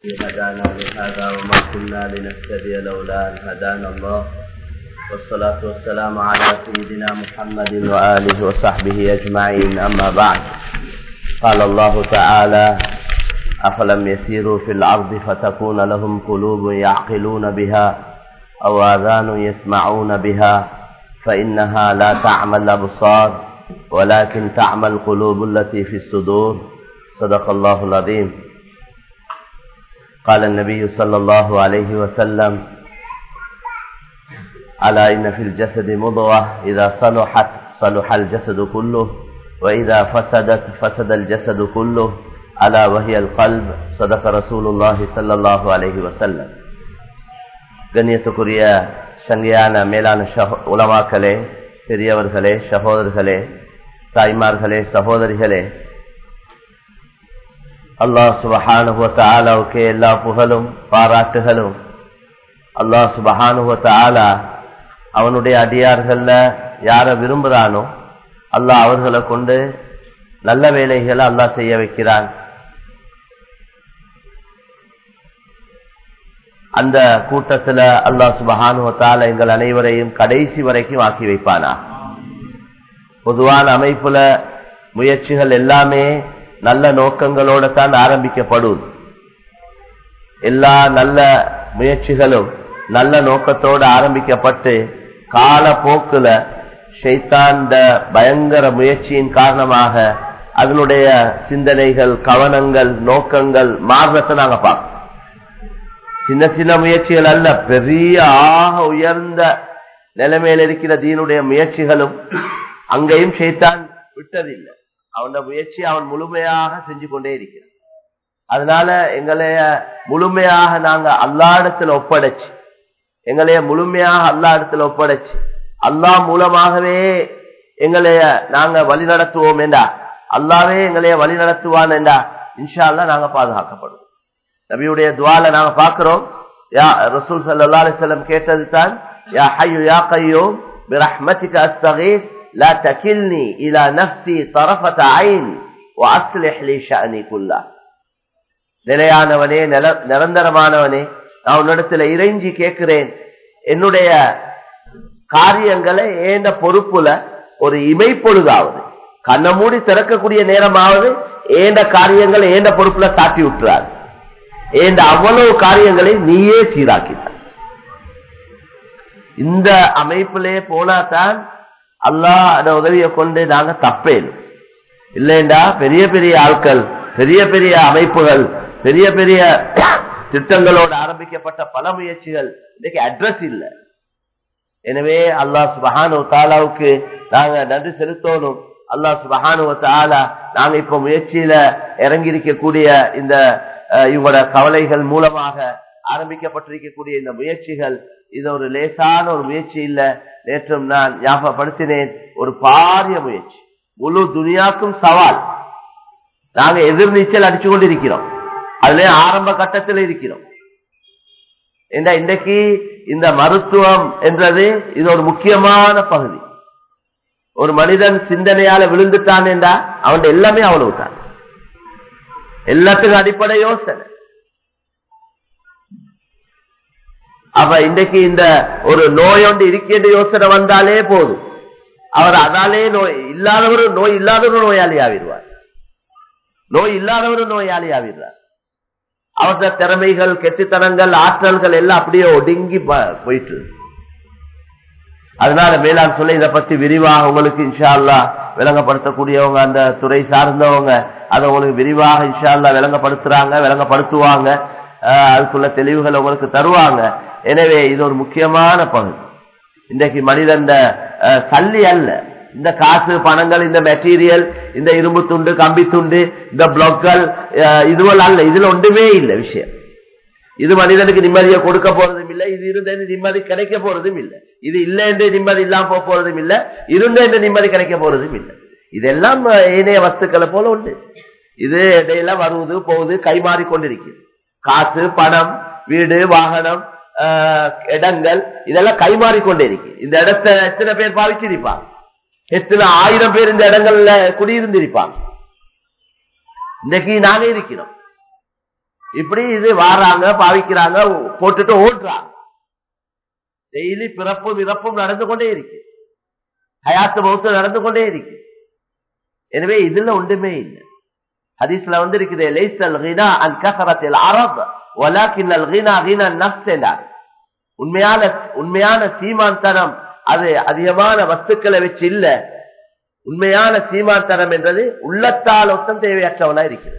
هدانا لهذا وما كنا لنهتدي لولا أن هدانا الله والصلاة والسلام على سيدنا محمد وآله وصحبه أجمعين أما بعد قال الله تعالى أفلم يسيروا في الأرض فتكون لهم قلوب يعقلون بها أو آذان يسمعون بها فإنها لا تعمى الأبصار ولكن تعمى القلوب التي في الصدور صدق الله العظيم قال النبي صلى الله عليه وسلم ألا إن في الجسد مضغة إذا صلحت صلح الجسد كله وإذا فسدت فسد الجسد كله ألا وهي القلب صدق رسول الله صلى الله عليه وسلم கண்ணியத்துக்குரிய சங்கையான மேலான உலமாக்களே பெரியவர்களே சகோதரர்களே தாய்மார்களே சகோதரிகளே அல்லாஹ் சுபஹானுவத்த ஆலாவுக்கு எல்லா புகழும் பாராட்டுகளும் அல்லாஹ் சுபஹானுவத்த ஆலா அவனுடைய அடியார்கள்ல யார விரும்புறானோ அல்லாஹ் அவர்களை கொண்டு நல்ல வேலைகளை அல்லாஹ் செய்ய வைக்கிறான் அந்த கூட்டத்துல அல்லாஹ் சுபஹானுவத்தால எங்கள் அனைவரையும் கடைசி வரைக்கும் ஆக்கி வைப்பானா பொதுவான அமைப்புல முயற்சிகள் எல்லாமே நல்ல நோக்கங்களோட தான் ஆரம்பிக்கப்படும் எல்லா நல்ல முயற்சிகளும் நல்ல நோக்கத்தோடு ஆரம்பிக்கப்பட்டு காலப்போக்குல ஷைத்தாந்த பயங்கர முயற்சியின் காரணமாக அதனுடைய சிந்தனைகள் கவனங்கள் நோக்கங்கள் மாறுறத நாங்க பார்க்கணும் சின்ன சின்ன முயற்சிகள் அல்ல பெரிய ஆக உயர்ந்த நிலைமையில் இருக்கிற தீனுடைய முயற்சிகளும் அங்கேயும் ஷைத்தான் விட்டதில்லை அவன முயற்சி அவன் முழுமையாக செஞ்சு கொண்டே இருக்கிறான் அதனால எங்களைய முழுமையாக நாங்க அல்லா இடத்துல ஒப்படைச்சு எங்களைய முழுமையாக அல்லா இடத்துல ஒப்படைச்சு அல்லா மூலமாகவே எங்களைய நாங்க வழி நடத்துவோம் என்றா அல்லாவே எங்களைய வழி நடத்துவான் என்றா இன்ஷா அல்லா நாங்க பாதுகாக்கப்படுவோம் நபியுடைய துவால நாங்க பாக்குறோம் யா ரசூல் சல்லா அலிசல்லம் கேட்டது தான் யா ஹையு யா கையோம் பிரஹ்மதிக அஸ்தகீஸ் لا تكلني إلى نفسي طرفة عين وأصلح لي شأني كله நிலையானவனே நிரந்தரமானவனே நான் உன்னிடத்துல இறைஞ்சி கேட்கிறேன் என்னுடைய காரியங்களை ஏண்ட பொறுப்புல ஒரு இமை பொழுதாவது கண்ண மூடி திறக்கக்கூடிய நேரமாவது ஏண்ட காரியங்களை ஏண்ட பொறுப்புல தாட்டி விட்டுறாரு ஏண்ட அவ்வளவு காரியங்களை நீயே சீராக்கிட்ட இந்த அமைப்பிலே போனாதான் அல்லாஹ் உதவியை கொண்டு நாங்க தப்பேன் இல்லைண்டா பெரிய பெரிய ஆட்கள் பெரிய பெரிய அமைப்புகள் பெரிய பெரிய திட்டங்களோடு ஆரம்பிக்கப்பட்ட பல முயற்சிகள் இன்னைக்கு அட்ரஸ் இல்லை எனவே அல்லாஹ் சுபஹானு தாலாவுக்கு நாங்க நன்றி செலுத்தணும் அல்லாஹ் சுபஹானு தாலா நாங்க இப்ப முயற்சியில இறங்கி இருக்கக்கூடிய இந்த இவங்களோட கவலைகள் மூலமாக ஆரம்பிக்கப்பட்டிருக்கக்கூடிய இந்த முயற்சிகள் இது ஒரு லேசான ஒரு முயற்சி இல்ல நேற்றும் நான் ஞாபகப்படுத்தினேன் ஒரு பாரிய முயற்சி முழு துனியாக்கும் சவால் நாங்க எதிர்நீச்சல் அடிச்சு கொண்டிருக்கிறோம் அதுல ஆரம்ப கட்டத்தில் இருக்கிறோம் இன்றைக்கு இந்த மருத்துவம் என்றது இது ஒரு முக்கியமான பகுதி ஒரு மனிதன் சிந்தனையால விழுந்துட்டான் என்றா அவன் எல்லாமே அவ்வளவு தான் எல்லாத்துக்கும் அடிப்படை யோசனை அப்ப இன்றைக்கு இந்த ஒரு நோய் ஒன்று இருக்கின்ற யோசனை வந்தாலே போதும் அவர் அதாலே நோய் இல்லாதவரும் நோய் இல்லாதவரும் நோயாளி ஆவிடுவார் நோய் இல்லாதவரும் நோயாளி ஆவிடுறார் அவரது திறமைகள் கெட்டித்தனங்கள் ஆற்றல்கள் எல்லாம் அப்படியே ஒடுங்கி போயிட்டு அதனால மேலாண் சொல்ல இதை பத்தி விரிவாக உங்களுக்கு இன்ஷா அல்லா விளங்கப்படுத்தக்கூடியவங்க அந்த துறை சார்ந்தவங்க அதை உங்களுக்கு விரிவாக இன்ஷா அல்லா விளங்கப்படுத்துறாங்க விளங்கப்படுத்துவாங்க அதுக்குள்ள தெளிவுகள் உங்களுக்கு தருவாங்க எனவே இது ஒரு முக்கியமான பகுதி இன்றைக்கு மனிதன் சல்லி அல்ல இந்த காசு பணங்கள் இந்த மெட்டீரியல் இந்த இரும்பு துண்டு கம்பி துண்டு இந்த பிளாக்கள் இதுவல் அல்ல இதுல ஒன்றுமே இல்லை விஷயம் இது மனிதனுக்கு நிம்மதியை கொடுக்க போறதும் இல்லை இது இருந்த நிம்மதி கிடைக்க போறதும் இல்லை இது இல்ல என்று நிம்மதி இல்லாம போறதும் இல்லை இருந்த என்று நிம்மதி கிடைக்க போறதும் இல்லை இதெல்லாம் ஏனைய வஸ்துக்களை போல உண்டு இது இடையில வருவது போகுது கைமாறி கொண்டிருக்கிறது காசு பணம் வீடு வாகனம் இடங்கள் இதெல்லாம் கைமாறி கொண்டே இருக்கு இந்த இடத்தை எத்தனை பேர் பாவிச்சிருப்பாங்க எத்தனை ஆயிரம் பேர் இந்த இடங்கள்ல குடியிருந்திருப்பாங்க இன்னைக்கு நாங்க இருக்கிறோம் இப்படி இது வாராங்க பாவிக்கிறாங்க போட்டுட்டு ஓடுறாங்க டெய்லி பிறப்பும் இறப்பும் நடந்து கொண்டே இருக்கு ஹயாத்து மௌத்து நடந்து கொண்டே இருக்கு எனவே இதுல ஒன்றுமே இல்லை ஹதீஸ்ல வந்து இருக்குது லைசல் கினா அன் கசரத்தில் அரப் வலாக்கின் கினா கினா நஃப்ஸ் என்றார் உண்மையான உண்மையான சீமான்தனம் அது அதிகமான வஸ்துக்களை வச்சு இல்ல உண்மையான சீமான்தனம் என்றது உள்ளத்தால் ஒத்தம் தேவையற்றவனா இருக்கிறது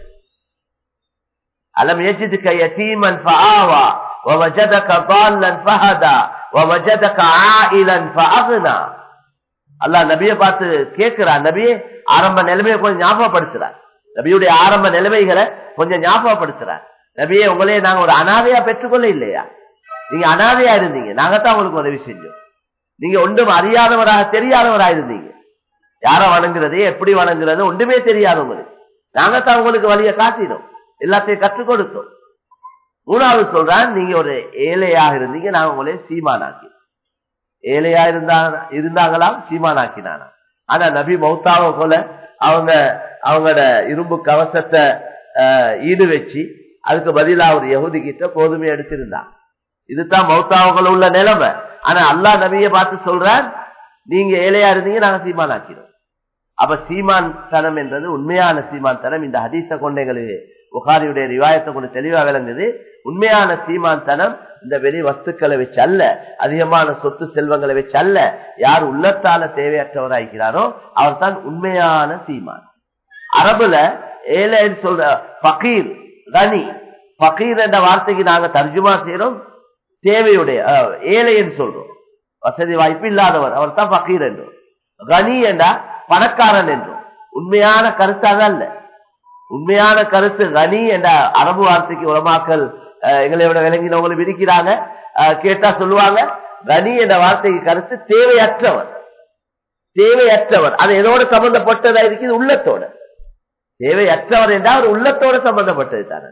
அலம் يجدك يتيما فآوى ووجدك ضالا فهدى ووجدك عائلا فأغنى அல்லாஹ் நபியை பார்த்து கேட்கிறார் நபியே ஆரம்ப நிலைமையை கொஞ்சம் ஞாபகப்படுத்துறார் நபியுடைய ஆரம்ப நிலைமைகளை கொஞ்சம் ஞாபகப்படுத்துறார் நபியே உங்களே நாங்க ஒரு அனாதையா பெற்றுக்கொள்ள இல்லையா நீங்க அனாதையா இருந்தீங்க நாங்கத்தான் உங்களுக்கு உதவி செஞ்சோம் நீங்க ஒன்றும் அறியாதவராக தெரியாதவராக இருந்தீங்க யார வணங்குறது எப்படி வணங்குறது ஒன்றுமே தெரியாது உங்களுக்கு நாங்கத்தான் உங்களுக்கு வழியை காட்டினோம் எல்லாத்தையும் கற்றுக் கொடுத்தோம் மூணாவது சொல்றான் நீங்க ஒரு ஏழையாக இருந்தீங்க நாங்க உங்களே சீமானாக்கி ஏழையா இருந்தா இருந்தாங்களாம் சீமானாக்கினானா ஆனா நபி மௌத்தாவை போல அவங்க அவங்களோட இரும்பு கவசத்தை ஈடு வச்சு அதுக்கு பதிலா ஒரு யகுதி கிட்ட கோதுமை எடுத்திருந்தான் இதுதான் மௌத்தாவுக்குள்ள உள்ள நிலைமை ஆனா அல்லா நபியை பார்த்து சொல்றான் நீங்க ஏழையா இருந்தீங்க நாங்க சீமான் ஆக்கிறோம் அப்ப சீமான் தனம் என்றது உண்மையான சீமான் தனம் இந்த ஹதீச கொண்டு எங்களுக்கு புகாரியுடைய ரிவாயத்தை கொண்டு தெளிவா விளங்குது உண்மையான சீமான் தனம் இந்த வெளி வஸ்துக்களை வச்சு அல்ல அதிகமான சொத்து செல்வங்களை வச்சு அல்ல யார் உள்ளத்தால தேவையற்றவராகிறாரோ அவர் தான் உண்மையான சீமான் அரபுல ஏழைன்னு சொல்ற பகீர் கனி பகீர் என்ற வார்த்தைக்கு நாங்க தர்ஜுமா செய்யறோம் தேவையுடைய ஏழைன்னு சொல்றோம் வசதி வாய்ப்பு இல்லாதவர் அவர் தான் பகீர் என்றும் கனி என்றா பணக்காரன் என்றும் உண்மையான கருத்தாக அல்ல உண்மையான கருத்து கனி என்ற அரபு வார்த்தைக்கு உலமாக்கல் எங்களை விட விளங்கினவங்களும் இருக்கிறாங்க கேட்டா சொல்லுவாங்க கனி என்ற வார்த்தைக்கு கருத்து தேவையற்றவர் தேவையற்றவர் அது எதோட சம்பந்தப்பட்டதா இருக்குது உள்ளத்தோட தேவையற்றவர் என்றால் அவர் உள்ளத்தோட சம்பந்தப்பட்டது தானே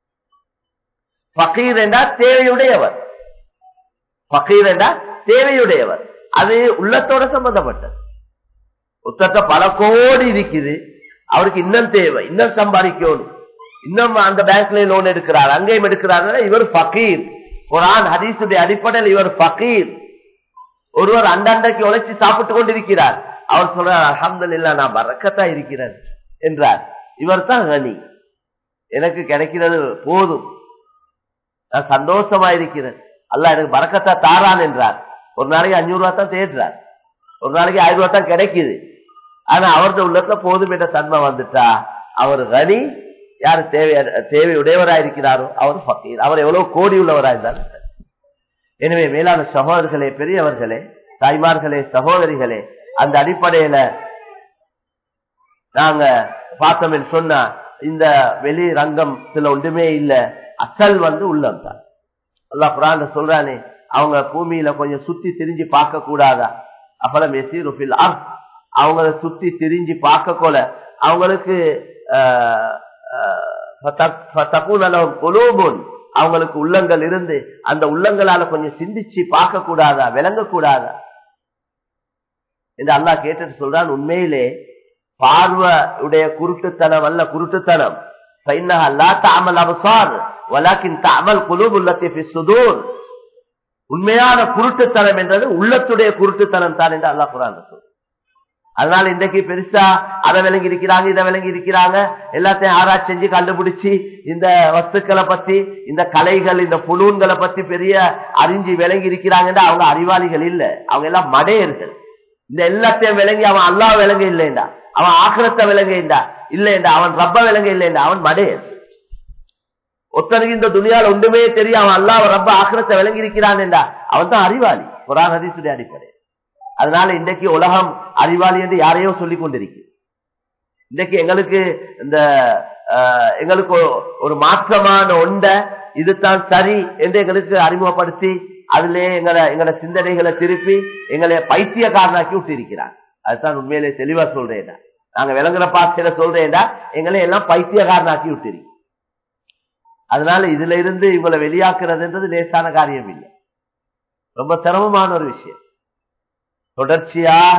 பகீர் என்றால் தேவையுடையவர் பகீர் என்றால் தேவையுடையவர் அது உள்ளத்தோட சம்பந்தப்பட்டது புத்தகத்தை பல கோடி இருக்குது அவருக்கு இன்னும் தேவை இன்னும் சம்பாதிக்கணும் இன்னும் அந்த பேங்க்ல லோன் எடுக்கிறார் அங்கேயும் எடுக்கிறார் இவர் பகீர் குரான் ஹதீசுடைய அடிப்படையில் இவர் பகீர் ஒருவர் அண்டண்டைக்கு உழைச்சி சாப்பிட்டு கொண்டிருக்கிறார் அவர் சொல்றார் அஹமது இல்லா நான் பறக்கத்தா இருக்கிறேன் என்றார் இவர் தான் கனி எனக்கு கிடைக்கிறது போதும் நான் சந்தோஷமா இருக்கிறேன் அல்ல எனக்கு பறக்கத்தா தாரான் என்றார் ஒரு நாளைக்கு அஞ்சூறு ரூபா தான் தேடுறார் ஒரு நாளைக்கு ஆயிரம் ரூபா தான் கிடைக்குது ஆனா அவரது உள்ளத்துல போதும் என்ற தன்மை வந்துட்டா அவர் கனி யார் தேவை தேவையுடையவரா இருக்கிறாரோ அவர் பக்கீர் அவர் எவ்வளவு கோடி உள்ளவரா இருந்தாலும் சரி எனவே மேலான சகோதரர்களே பெரியவர்களே தாய்மார்களே சகோதரிகளே அந்த அடிப்படையில நாங்க பார்த்தோம் சொன்னா இந்த வெளி ரங்கத்துல ஒன்றுமே இல்ல அசல் வந்து உள்ளம் தான் அல்லா குரான் சொல்றானே அவங்க பூமியில கொஞ்சம் சுத்தி திரிஞ்சு பார்க்க கூடாதா அப்பலம் எசீருஃபில் அர்த் அவங்கள சுத்தி திரிஞ்சு பார்க்க போல அவங்களுக்கு அவங்களுக்கு உள்ளங்கள் இருந்து அந்த உள்ளங்களால கொஞ்சம் சிந்திச்சு பார்க்க கூடாதா விளங்க கூடாதா என்று அல்லா கேட்டுட்டு சொல்றான் உண்மையிலே பார்வை உடைய குருட்டுத்தனம் அல்ல குருட்டுத்தனம் உண்மையான குருட்டுத்தனம் என்றது உள்ளத்துடைய குருட்டுத்தனம் தான் என்று அல்லா குரான் சொல்ற அதனால இன்றைக்கு பெருசா அதை விளங்கி இருக்கிறாங்க இதை விளங்கி இருக்கிறாங்க எல்லாத்தையும் ஆராய்ச்சி செஞ்சு கண்டுபிடிச்சு இந்த வஸ்துக்களை பத்தி இந்த கலைகள் இந்த புலூன்களை பத்தி பெரிய அறிஞ்சு விளங்கி இருக்கிறாங்கன்னா அவங்க அறிவாளிகள் இல்ல அவங்க எல்லாம் மடையர்கள் இந்த எல்லாத்தையும் விளங்கி அவன் அல்லா விளங்க இல்லைண்டா அவன் ஆக்கிரத்தை விளங்க இல்லைண்டா அவன் ரப்ப விளங்க இல்லைண்டா அவன் மடையர் ஒத்தனுக்கு இந்த துணியால் ஒன்றுமே தெரியும் அவன் அல்லா ரப்ப ஆக்கிரத்தை விளங்கி இருக்கிறான் என்றா அவன் தான் அறிவாளி குரான் ஹதீசுடைய அடிப்படை அதனால இன்றைக்கு உலகம் அறிவாளி என்று யாரையோ சொல்லிக் கொண்டிருக்கு இன்றைக்கு எங்களுக்கு இந்த எங்களுக்கு ஒரு மாற்றமான ஒண்ட இதுதான் சரி என்று எங்களுக்கு அறிமுகப்படுத்தி அதிலே எங்களை எங்களோட சிந்தனைகளை திருப்பி எங்களை பைத்தியக்காரனாக்கி விட்டு இருக்கிறார் அதுதான் உண்மையிலே தெளிவா சொல்றேன் நாங்க விளங்குற பாசையில சொல்றேன்டா எங்களை எல்லாம் பைத்தியக்காரனாக்கி விட்டுருக்கு அதனால இதுல இருந்து இவங்களை வெளியாக்குறதுன்றது லேசான காரியம் இல்லை ரொம்ப சிரமமான ஒரு விஷயம் தொடர்ச்சியாக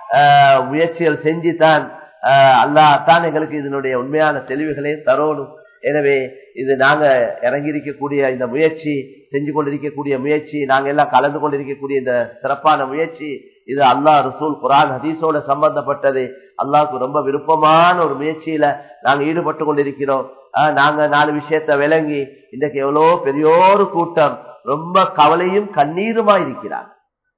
முயற்சிகள் செஞ்சுதான் அல்லாஹ் தான் எங்களுக்கு இதனுடைய உண்மையான தெளிவுகளையும் தரணும் எனவே இது நாங்க இறங்கி இருக்கக்கூடிய இந்த முயற்சி செஞ்சு கொண்டிருக்கக்கூடிய முயற்சி நாங்க எல்லாம் கலந்து கொண்டிருக்கக்கூடிய இந்த சிறப்பான முயற்சி இது அல்லாஹ் ரசூல் குரான் ஹதீஸோட சம்பந்தப்பட்டது அல்லாஹ்க்கு ரொம்ப விருப்பமான ஒரு முயற்சியில நாங்க ஈடுபட்டு கொண்டிருக்கிறோம் ஆஹ் நாங்க நாலு விஷயத்த விளங்கி இன்றைக்கு எவ்வளோ பெரியோரு கூட்டம் ரொம்ப கவலையும் கண்ணீருமா இருக்கிறார்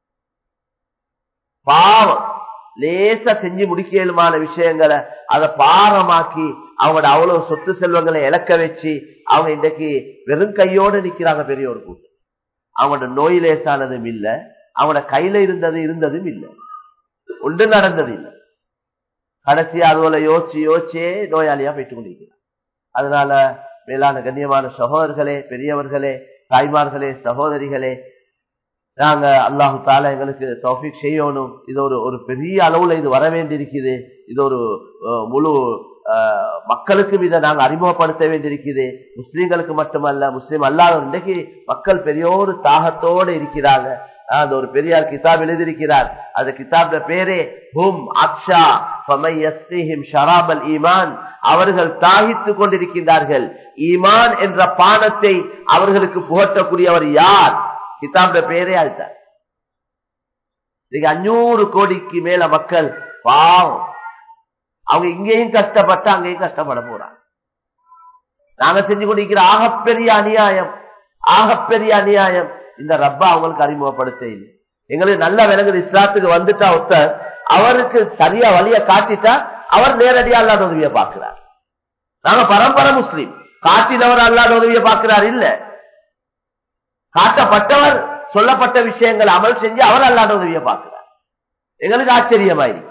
பாவம் லேசா செஞ்சு முடிக்கலுமான விஷயங்களை அதை பாரமாக்கி அவங்களோட அவ்வளவு சொத்து செல்வங்களை இழக்க வச்சு அவங்க இன்றைக்கு வெறும் கையோடு நிக்கிறாங்க பெரிய ஒரு கூட்டம் அவங்களோட நோய் லேசானதும் இல்ல அவங்களோட கையில இருந்தது இருந்ததும் இல்லை ஒன்று நடந்தது இல்லை கடைசி அதுல யோசிச்சு யோசிச்சே நோயாளியா போயிட்டு கொண்டிருக்கிறார் அதனால மேலான கண்ணியமான சகோதரர்களே பெரியவர்களே தாய்மார்களே சகோதரிகளே நாங்க அல்லாஹு தாலா எங்களுக்கு தௌஃபிக் செய்யணும் இது ஒரு ஒரு பெரிய அளவுல இது வர வேண்டியிருக்குது இது ஒரு அஹ், முழு அஹ், மக்களுக்கும் இதை நாங்க அறிமுகப்படுத்த வேண்டியிருக்குது முஸ்லீம்களுக்கு மட்டுமல்ல முஸ்லீம் அல்லாத இன்றைக்கு மக்கள் பெரியோரு தாகத்தோடு இருக்கிறாங்க ஆஹ், அந்த ஒரு பெரியார் கிதாப் எழுதியிருக்கிறார் அந்த கிதாப்ல பேரே ஹும் அக்ஷா ஃபமை யஸ்கிஹிம் ஷராபல் ஈமான் அவர்கள் தாகித்துக் கொண்டிருக்கின்றார்கள் ஈமான் என்ற பானத்தை அவர்களுக்கு புகட்டக்கூடியவர் யார் கிதாப்ல பேரே அதுதான் இன்னைக்கு அஞ்சூறு கோடிக்கு மேல மக்கள் பாவம் அவங்க இங்கேயும் கஷ்டப்பட்டு அங்கேயும் கஷ்டப்பட போறாங்க நாங்க செஞ்சு கொண்டிருக்கிற ஆகப்பெரிய அநியாயம் ஆகப்பெரிய அநியாயம் இந்த ரப்பா அவங்களுக்கு அறிமுகப்படுத்த இல்லை எங்களுக்கு நல்ல விலங்குது இஸ்லாத்துக்கு வந்துட்டா ஒருத்தர் அவருக்கு சரியா வழிய காட்டிட்டா அவர் நேரடியா அல்லாத உதவியை பார்க்கிறார் நாங்க பரம்பரை முஸ்லீம் காட்டினவர் அல்லாத உதவியை பார்க்கிறார் இல்ல காட்டப்பட்டவர் சொல்லப்பட்ட விஷயங்கள் அமல் செஞ்சு அவர் அல்லாத உதவியை பார்க்கிறார் எங்களுக்கு ஆச்சரியமாயிருக்கு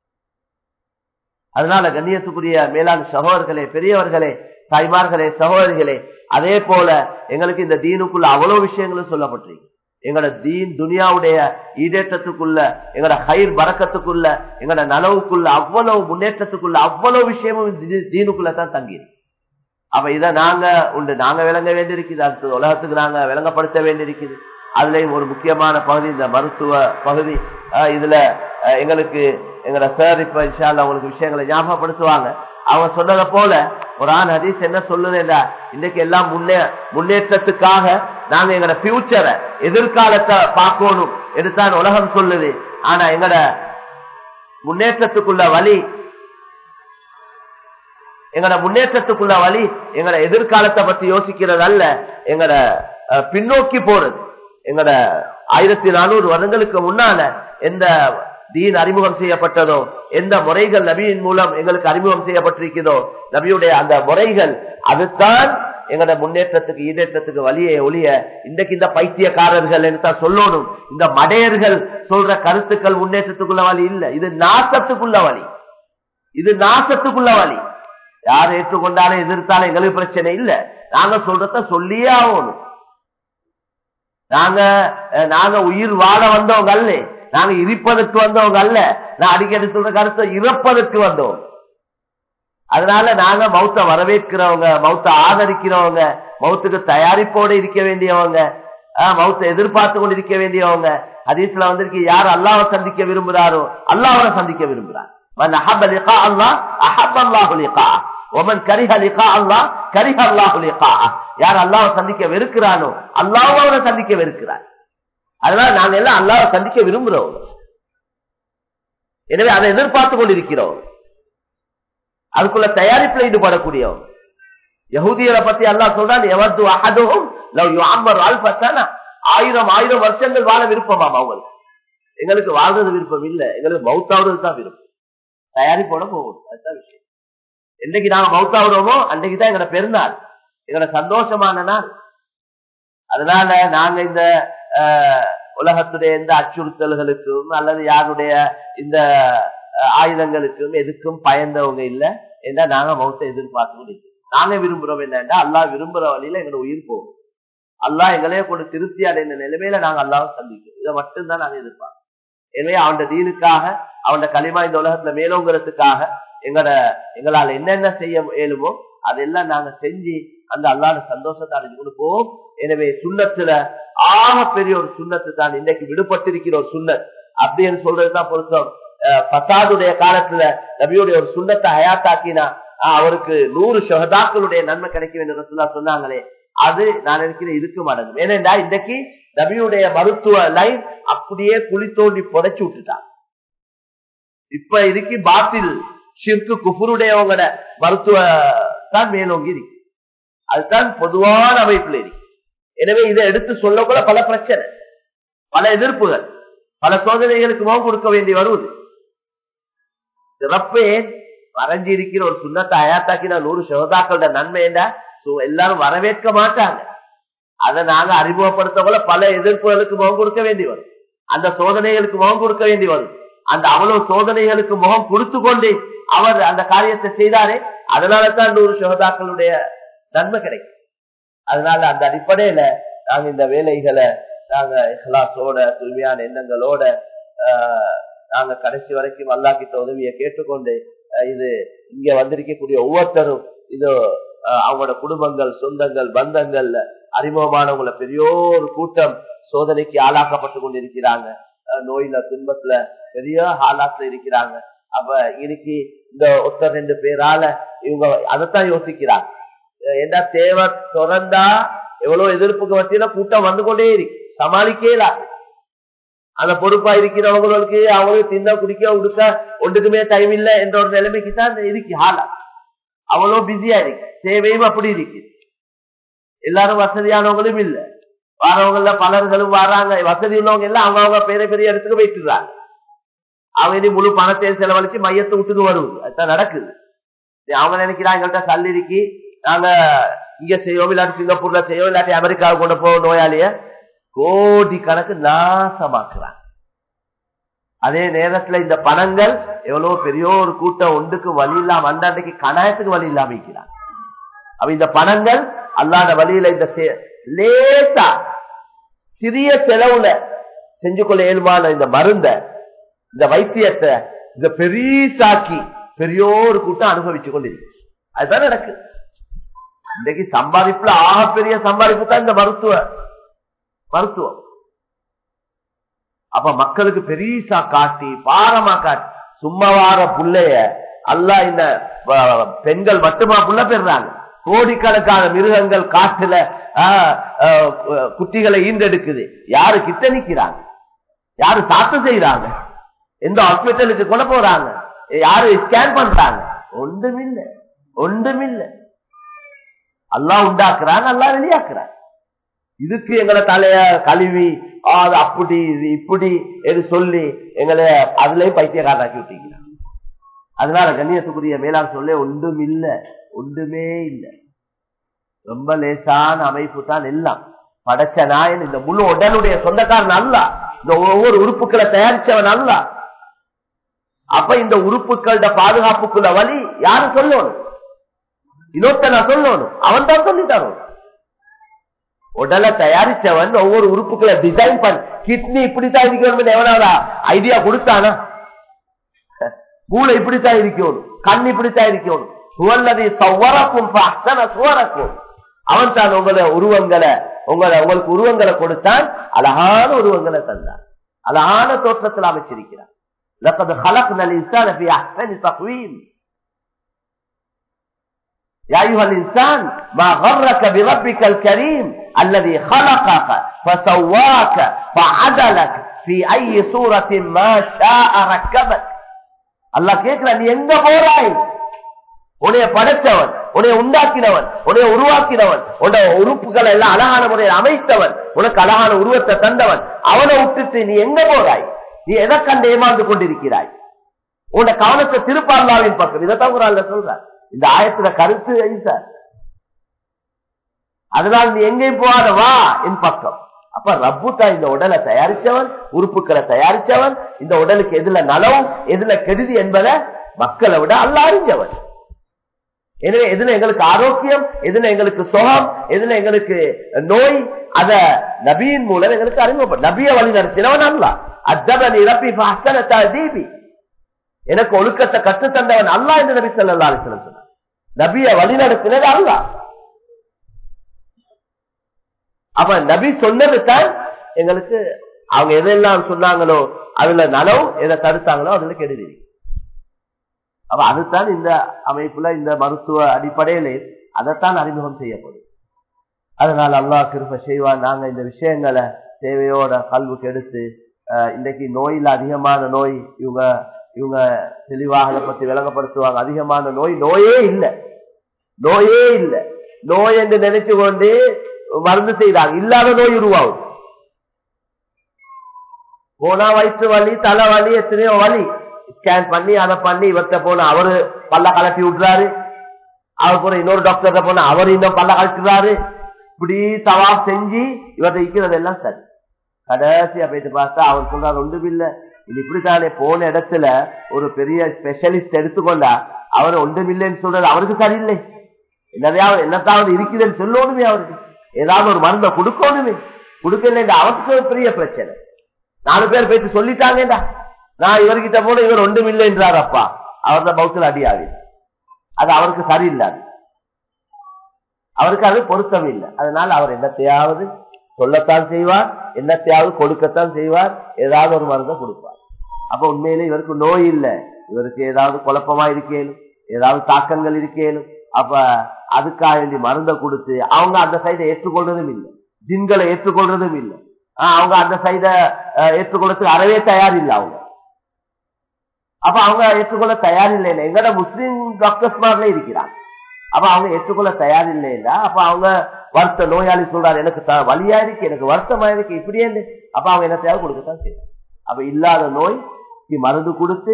அதனால கண்ணியத்துக்குரிய மேலாண் சகோதரர்களே பெரியவர்களே தாய்மார்களே சகோதரிகளே அதே போல எங்களுக்கு இந்த தீனுக்குள்ள அவ்வளவு விஷயங்களும் சொல்லப்பட்டிருக்கு எங்களோட தீன் துனியாவுடைய ஈடேற்றத்துக்குள்ள எங்களோட ஹைர் பறக்கத்துக்குள்ள எங்களோட நனவுக்குள்ள அவ்வளவு முன்னேற்றத்துக்குள்ள அவ்வளவு விஷயமும் தி- தீனுக்குள்ள தான் தங்கியிருக்கு அப்ப இதை நாங்க உண்டு நாங்க விளங்க வேண்டியிருக்குது அடுத்தது உலகத்துக்கு நாங்க விளங்கப்படுத்த வேண்டியிருக்குது அதுலயும் ஒரு முக்கியமான பகுதி இந்த மருத்துவ பகுதி அஹ் இதுல அஹ் எங்களுக்கு எங்களோட சார் இப்ப இன்ஷால்ல உங்களுக்கு விஷயங்களை ஞாபகப்படுத்துவாங்க அவங்க சொன்னதை போல ஒரு ஆண் ஹதீஸ் என்ன சொல்லுதுன்னா இன்னைக்கு எல்லாம் முன்னே முன்னேற்றத்துக்காக நாங்க எங்களோட ஃபியூச்சரை எதிர்காலத்தை பார்க்கணும் எடுத்தான் உலகம் சொல்லுது ஆனா எங்களோட முன்னேற்றத்துக்குள்ள வழி எங்கட முன்னேற்றத்துக்குள்ள வழி எங்கட எதிர்காலத்தை பத்தி யோசிக்கிறது அல்ல எங்கட அஹ், பின்னோக்கி போறது எங்கட ஆயிரத்தி நானூறு வருடங்களுக்கு முன்னால எந்த தீன் அறிமுகம் செய்யப்பட்டதோ எந்த முறைகள் நபியின் மூலம் எங்களுக்கு அறிமுகம் செய்யப்பட்டிருக்கிறதோ நபியுடைய அந்த முறைகள் அதுதான் எங்கட முன்னேற்றத்துக்கு ஈடேற்றத்துக்கு வழியை ஒளிய இன்றைக்கு இந்த பைத்தியக்காரர்கள் என்று தான் சொல்லணும் இந்த மடையர்கள் சொல்ற கருத்துக்கள் முன்னேற்றத்துக்குள்ள வழி இல்ல இது நாசத்துக்குள்ள வழி இது நாசத்துக்குள்ள வழி யார் ஏற்றுக்கொண்டாலும் எதிர்த்தாலும் எங்களுக்கு பிரச்சனை இல்ல நாங்க சொல்றத சொல்லியே ஆகணும் நாங்க அஹ், நாங்க உயிர் வாழ வந்தவங்க அல்ல நாங்க இருப்பதற்கு வந்தவங்க அல்ல நான் அடிக்கடி சொல்ற கருத்தை இறப்பதற்கு வந்தவங்க அதனால நாங்க மௌத்த வரவேற்கிறவங்க மௌத்த ஆதரிக்கிறவங்க மௌத்துக்கு தயாரிப்போடு இருக்க வேண்டியவங்க ஆஹ், மௌத்த எதிர்பார்த்து கொண்டு இருக்க வேண்டியவங்க ஹதீஸ்ல வந்திருக்கு யார் அல்லாஹ்வை சந்திக்க விரும்புறாரோ அல்லாஹ்வை சந்திக்க விரும்புறார் من أحب لقاء الله أحب الله لقاءه ومن كره لقاء الله كره الله لقاءه யார் அல்லாஹ்வை சந்திக்க வெறுக்கிறானோ அல்லாஹ் அவரை சந்திக்க வெறுக்கிறார் அதனால நாங்க எல்லாம் அல்லாஹ்வை சந்திக்க விரும்புறோம் எனவே அதை எதிர்பார்த்து கொண்டிருக்கிறோம் அதுக்குள்ள தயாரிப்புல ஈடுபடக்கூடியவங்க யகுதியரை பத்தி அல்லாஹ் சொல்றான் எவது அஹதும் லவ் யுஅம்மர் அல்ஃப சனா ஆயிரம் ஆயிரம் வருஷங்கள் வாழ விருப்பமாம் அவங்களுக்கு எங்களுக்கு வாழ்றது விருப்பம் இல்ல எங்களுக்கு மௌத்தாவது தான் விருப்பம் தயாரிப்போட போகணும் அதுதான் விஷயம் என்னைக்கு நாங்க மௌத்தாவிடுவோமோ அன்னைக்கு தான் எங்களோட பெருநாள் எங்களோட சந்தோஷமான நாள் அதனால நாங்க இந்த அஹ், உலகத்துடைய எந்த அச்சுறுத்தல்களுக்கும் அல்லது யாருடைய இந்த அஹ், ஆயுதங்களுக்கும் எதுக்கும் பயந்தவங்க இல்ல ஏன்னா நாங்க மௌத்தை எதிர்பார்த்து கொண்டிருக்கோம். நாங்க விரும்புறோம் என்னன்னா அல்லாஹ் விரும்புற வழியில எங்களோட உயிர் போகும் அல்லாஹ் எங்களையே கொண்டு திருப்தி அடைந்த நிலைமையில நாங்க அல்லாஹ் சந்திக்கிறோம் இதை மட்டும்தான் நாங்க எதிர்பார்க்கிறோம் எனவே அவன் தீனுக்காக அவன் களிமா இந்த உலகத்துல மேலோங்கிறதுக்காக எங்கட எங்களால் என்னென்ன செய்ய இயலுமோ அதெல்லாம் நாங்க செஞ்சு அந்த அல்லாத சந்தோஷத்தை அடைஞ்சு கொண்டு போவோம் எனவே சுண்ணத்துல ஆக பெரிய ஒரு சுண்ணத்து தான் இன்னைக்கு விடுபட்டிருக்கிற ஒரு சுண்ணத் அப்படின்னு சொல்றதுதான் பொருத்தம் அஹ் பசாதுடைய காலத்துல நபியுடைய ஒரு சுண்ணத்தை ஹயாத்தாக்கினா ஆஹ், அவருக்கு நூறு ஷஹதாக்களுடைய நன்மை கிடைக்கும் என்று ரசூல்லா சொன்னாங்களே அது நான் நினைக்கிறேன் இதுக்கு மடங்கு ஏனென்றா இன்றைக்கு நபியுடைய மருத்துவ லைன் அப்படியே குழி தோண்டி புதைச்சு விட்டுட்டான் இப்ப இதுக்கு பாத்தில் ஷிர்கு குஃபருடையவங்களோட மருத்துவ தான் மேலோங்கி இருக்கு அதுதான் பொதுவான அமைப்புல இருக்கு எனவே இதை எடுத்து சொல்லக்கூட பல பிரச்சனை பல எதிர்ப்புகள் பல சோதனைகளுக்கு முகம் கொடுக்க வேண்டி வருவது சிறப்பு ஏன் வரைஞ்சி இருக்கிற ஒரு சுண்ணத்தை அயாத்தாக்கினா நூறு சோதாக்களோட நன்மை என்ன எல்லாரும் வரவேற்க மாட்டாங்க அதை நாங்க அறிமுகப்படுத்தவங்கள பல எதிர்ப்புகளுக்கு முகம் கொடுக்க வேண்டி வரும் அந்த சோதனைகளுக்கு முகம் கொடுக்க வேண்டி வரும் அந்த அவ்வளவு சோதனைகளுக்கு முகம் கொடுத்து கொண்டு அவர் அந்த காரியத்தை செய்தாரே அதனால தான் நூறு சோதாக்களுடைய நன்மை கிடைக்கும் அதனால அந்த அடிப்படையில நாங்க இந்த வேலைகளை நாங்க இஹ்லாசோட தூய்மையான எண்ணங்களோட ஆஹ், நாங்க கடைசி வரைக்கும் அல்லாக்கிட்ட உதவியை கேட்டுக்கொண்டு ஆஹ், இது இங்க வந்திருக்கக்கூடிய ஒவ்வொருத்தரும் இது ஆஹ், அவங்களோட குடும்பங்கள் சொந்தங்கள் பந்தங்கள்ல அறிமுகமானவங்கள பெரியோரு கூட்டம் சோதனைக்கு ஆளாக்கப்பட்டு கொண்டிருக்கிறாங்க ஆஹ், நோயில துன்பத்துல பெரிய ஆளாத்துல இருக்கிறாங்க அப்ப இன்னைக்கு இந்த ஒருத்தர் ரெண்டு பேரால இவங்க அதைத்தான் யோசிக்கிறாங்க அஹ் என்ன தேவை திறந்தா எவ்வளவு எதிர்ப்புக்கு மத்தியில கூட்டம் வந்து கொண்டே இருக்கு சமாளிக்கல அந்த பொறுப்பா இருக்கிறவங்களுக்கு அவங்களுக்கு தின்ன குடிக்க உடுக்க ஒன்றுக்குமே டைம் இல்ல என்ற ஒரு நிலைமைக்கு தான் இருக்கு ஹாலா அவ்வளவு பிஸியா இருக்கு தேவையும் அப்படி இருக்கு எல்லாரும் வசதியானவங்களும் இல்ல வாரவங்கள பலர்களும் வராங்க வசதி உள்ளவங்க எல்லாம் அவங்க அவங்க பெரிய பெரிய இடத்துக்கு போயிட்டுறாங்க அவங்க இனி முழு பணத்தையும் செலவழிச்சு மையத்தை விட்டுட்டு வருவது அதுதான் நடக்குது அவங்க நினைக்கிறாங்க எங்கள்கிட்ட கல் இருக்கி நாங்க இங்க செய்வோம் இல்லாட்டி சிங்கப்பூர்ல செய்வோம் இல்லாட்டி அமெரிக்காவுக்கு கொண்டு போவோம் நோயாளிய கோடி கணக்கு நாசமாக்குறாங்க அதே நேரத்துல இந்த பணங்கள் எவ்வளவு பெரிய ஒரு கூட்டம் ஒன்றுக்கு வழி இல்லாம அந்த அன்றைக்கு கணாயத்துக்கு வழி இல்லாம இருக்கிறாங்க அப்ப இந்த பணங்கள் அல்லாத வழியில இந்த செ- லேசா சிறிய செலவுல செஞ்சு கொள்ள இயல்பான இந்த மருந்த இந்த வைத்தியத்தை இந்த பெரியசாக்கி பெரியோரு கூட்டம் அனுபவிச்சு கொண்டிருக்கு அதுதான் நடக்குது இன்னைக்கு சம்பாதிப்புல ஆகப்பெரிய சம்பாதிப்பு தான் இந்த மருத்துவ மருத்துவம் அப்ப மக்களுக்கு பெரியசா காட்டி பாரமா காட்டி சும்மா வார புள்ளைய அல்ல இந்த வ- பெண்கள் மட்டுமா புள்ள பெறாங்க கோடிக்கணக்கான மிருகங்கள் காட்டுல ஆஹ், ஆஹ், குட்டிகளை ஈண்டெடுக்குது யாரு கிட்ட நிக்கிறாங்க யாரு சாத்து செய்யறாங்க எந்த ஹாஸ்பிட்டலுக்கு கொண்டு போறாங்க யாரு ஸ்கேன் பண்றாங்க ஒன்றுமில்லை ஒன்றுமில்லை அல்லாஹ் உண்டாக்குறான் அல்லாஹ் வெளியாக்குறான் இதுக்கு எங்களை தலைய கழுவி ஆ, அது அப்படி இது இப்படி என்று சொல்லி எங்களை அதுலயும் பைத்தியக்காரனாக்கி விட்டீங்க அதனால கண்ணியத்துக்குரிய மேலாண் சொல்ல ஒன்றும் இல்ல ஒன்றுமே இல்ல ரொம்ப லேசான அமைப்பு தான் எல்லாம் படைச்ச நாயன் இந்த முழு உடலுடைய சொந்தக்காரன் அல்ல இந்த ஒவ்வொரு உறுப்புகளை தயாரிச்சவன் அல்ல அப்ப இந்த உறுப்புகளோட பாதுகாப்புக்குள்ள வழி யாரு சொல்லணும் இன்னொருத்தன சொல்லணும் அவன் தான் சொல்லி தரணும் உடலை தயாரிச்சவன் ஒவ்வொரு உறுப்புகளை டிசைன் பண்ண கிட்னி இப்படித்தான் இருக்கணும் எவனாவது ஐடியா கொடுத்தானா மூளை இப்படித்தான் இருக்கணும் கண் இப்படித்தான் இருக்கணும் சுவல்லதை சவரக்கும் சுவரக்கும் அவன் தான் உங்களை உருவங்களை உங்களை உங்களுக்கு உருவங்களை கொடுத்தான் அழகான உருவங்களை தந்தான் அழகான தோற்றத்தில் அமைச்சிருக்கிறான் لقد خلقنا الإنسان في أحسن تقويم يا أيها الإنسان ما غرك بربك الكريم الذي خلقك فسواك فعدلك في أي صورة ما شاء ركبك الله கேட்கல நீ எங்க போறாய் உன்னைய படைச்சவன் உன்னைய உண்டாக்கினவன் உன்னைய உருவாக்கினவன் உன்னை உறுப்புகளை எல்லாம் அழகான முறையில் அமைத்தவன் உனக்கு அழகான உருவத்தை தந்தவன் அவனை விட்டுட்டு நீ எங்க போறாய் நீ எதை கண்டு ஏமாந்து கொண்டிருக்கிறாய் உன்னை கவனத்தை திருப்பார்லாவின் பக்கம் இதைத்தான் குரான்ல சொல்றார் இந்த ஆயத்துல கருத்து சார் அதனால் நீ எங்கேயும் போகாத வா என் பக்கம் அப்ப ரப்பு தான் இந்த உடலை தயாரிச்சவன் உறுப்புகளை தயாரிச்சவன் இந்த உடலுக்கு எதுல நலவும் எதுல கெடுதி என்பதை மக்களை விட அல்ல அறிஞ்சவன் எனவே எதுல எங்களுக்கு ஆரோக்கியம் எதுல எங்களுக்கு சுகம் எதுல எங்களுக்கு நோய் அத நபியின் மூலம் எங்களுக்கு அறிமுகம் நபிய வழி நடத்தினவன் அல்ல அத்தவன் இறப்பி தீபி எனக்கு ஒழுக்கத்தை கற்று தந்தவன் அல்லா என்று நபி சொல்லா அலிஸ்லம் சொன்னார் நபிய வழி நடத்தினது அல்ல அப்ப நபி சொன்னது தான் எங்களுக்கு அவங்க எதெல்லாம் சொன்னாங்களோ அதுல நலவு எதை தடுத்தாங்களோ அதுல கெடுதி அப்ப அதுதான் இந்த அமைப்புல இந்த மருத்துவ அடிப்படையிலே அதைத்தான் அறிமுகம் செய்யப்படும் அதனால அல்லாஹ் கிருப செய்வான் நாங்க இந்த விஷயங்களை தேவையோட கல்வுக்கு எடுத்து அஹ், இன்றைக்கு நோயில அதிகமான நோய் இவங்க இவங்க தெளிவாக அதை பத்தி விளங்கப்படுத்துவாங்க அதிகமான நோய் நோயே இல்லை நோயே இல்லை நோய் என்று நினைச்சு கொண்டு மருந்து செய்தாங்க இல்லாத நோய் உருவாகும் போனா வயிற்று வலி தலை வலி எத்தனையோ வலி ஸ்கேன் பண்ணி அதை பண்ணி இவர்கிட்ட போனா அவரு பல்ல கலட்டி விட்டுறாரு அவர் போன இன்னொரு டாக்டர்கிட்ட போனா அவர் இன்னும் பல்ல கலட்டுறாரு இப்படி தவா செஞ்சு இவர்கிட்ட இருக்கிறது எல்லாம் சரி கடைசியா போயிட்டு பார்த்தா அவர் சொல்றாரு ஒன்றும் இல்ல இது இப்படித்தானே போன இடத்துல ஒரு பெரிய ஸ்பெஷலிஸ்ட் எடுத்துக்கொண்டா அவர் ஒன்றுமில்லைன்னு சொல்றது அவருக்கு சரியில்லை என்னதையாவது என்னத்தாவது இருக்குதுன்னு சொல்லணுமே அவருக்கு ஏதாவது ஒரு மருந்தை கொடுக்கணுமே கொடுக்கல அவருக்கு ஒரு பெரிய பிரச்சனை நாலு பேர் பேசி சொல்லிட்டாங்கடா நான் இவர்கிட்ட போன இவர் ஒன்றும் இல்லை என்றார் அப்பா அவர்த பௌத்தல் அடியாவி அது அவருக்கு சரியில்லாது அவருக்கு அது பொருத்தம் இல்லை அதனால அவர் என்னத்தையாவது சொல்லத்தான் செய்வார் என்னத்தையாவது கொடுக்கத்தான் செய்வார் ஏதாவது ஒரு மருந்தை கொடுப்பார் அப்ப உண்மையிலே இவருக்கு நோய் இல்லை இவருக்கு ஏதாவது குழப்பமா இருக்கேனும் ஏதாவது தாக்கங்கள் இருக்கேனும் அப்ப அதுக்காக வேண்டி மருந்தை கொடுத்து அவங்க அந்த சைடை ஏற்றுக்கொள்றதும் இல்லை ஜின்களை ஏற்றுக்கொள்றதும் இல்லை ஆஹ் அவங்க அந்த சைடை ஏற்றுக்கொள்றதுக்கு அறவே தயார் இல்லை அவங்க அப்ப அவங்க ஏற்றுக்கொள்ள தயார் இல்லைன்னா எங்கட முஸ்லீம் டாக்டர்ஸ் மாதிரில இருக்கிறாங்க அப்ப அவங்க ஏற்றுக்கொள்ள தயார் இல்லைன்னா அப்ப அவங்க வருத்த நோயாளி சொல்றாரு எனக்கு த- வலியா இருக்கு எனக்கு வருத்தமா இருக்கு இப்படியே இருந்து. அப்ப அவங்க என்ன தேவை கொடுக்கத்தான் செய்யணும் அப்ப இல்லாத நோய்க்கு மருந்து கொடுத்து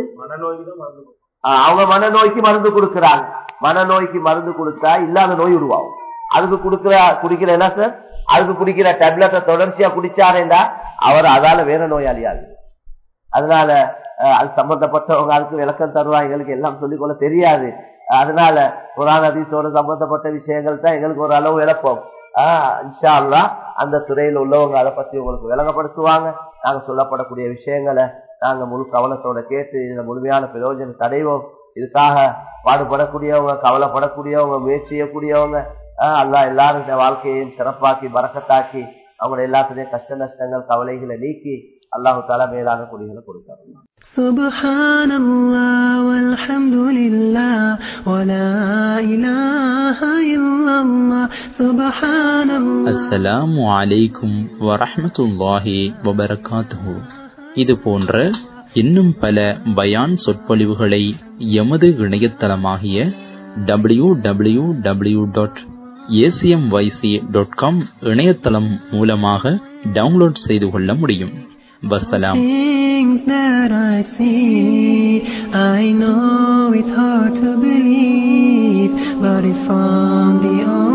ஆஹ் அவங்க மனநோய்க்கு மருந்து கொடுக்கறாங்க மனநோய்க்கு மருந்து கொடுத்தா இல்லாத நோய் உருவாகும் அதுக்கு கொடுக்கிற குடிக்கிற என்ன சார் அதுக்கு குடிக்கிற டேப்லெட்டை தொடர்ச்சியா குடிச்சாரேண்டா அவர் அதால வேற நோயாளியாகுது அதனால அஹ், அது சம்பந்தப்பட்டவங்க அதுக்கு விளக்கம் தருவாங்க எங்களுக்கு எல்லாம் சொல்லிக்கொள்ள தெரியாது அதனால குரான் ஹதீஸோட சம்பந்தப்பட்ட விஷயங்கள் தான் எங்களுக்கு ஒரு அளவு விளப்போம் ஆஹ் இன்ஷா அல்லாஹ் அந்த துறையில் உள்ளவங்க அதை பத்தி உங்களுக்கு விளங்கப்படுத்துவாங்க நாங்க சொல்லப்படக்கூடிய விஷயங்களை நாங்க முழு கவனத்தோட கேட்டு இதுல முழுமையான பிரயோஜனத்தை அடைவோம் இதுக்காக பாடுபடக்கூடியவங்க கவலைப்படக்கூடியவங்க முயற்சி செய்யக்கூடியவங்க ஆஹ் அல்லாஹ் எல்லாரும் இந்த வாழ்க்கையையும் சிறப்பாக்கி பறக்கத்தாக்கி அவங்களோட எல்லாத்துலயும் கஷ்ட நஷ்டங்கள் கவலைகளை நீக்கி அல்லாஹு தாலா மேலான குடிகளை கொடுத்தாங்க سبحان الله والحمد لله ولا إله إلا الله سبحان الله அஸ்ஸலாமு அலைக்கும் வரஹ்மத்துல்லாஹி வபரகாத்துஹு இது போன்ற இன்னும் பல பயான் சொற்பொழிவுகளை எமது இணையதளமாகிய W W W dot ACMYC dot com இணையதளம் மூலமாக டவுன்லோட் செய்து கொள்ள முடியும் வசலாம் Things that I see, I know it's hard to believe, but it's from the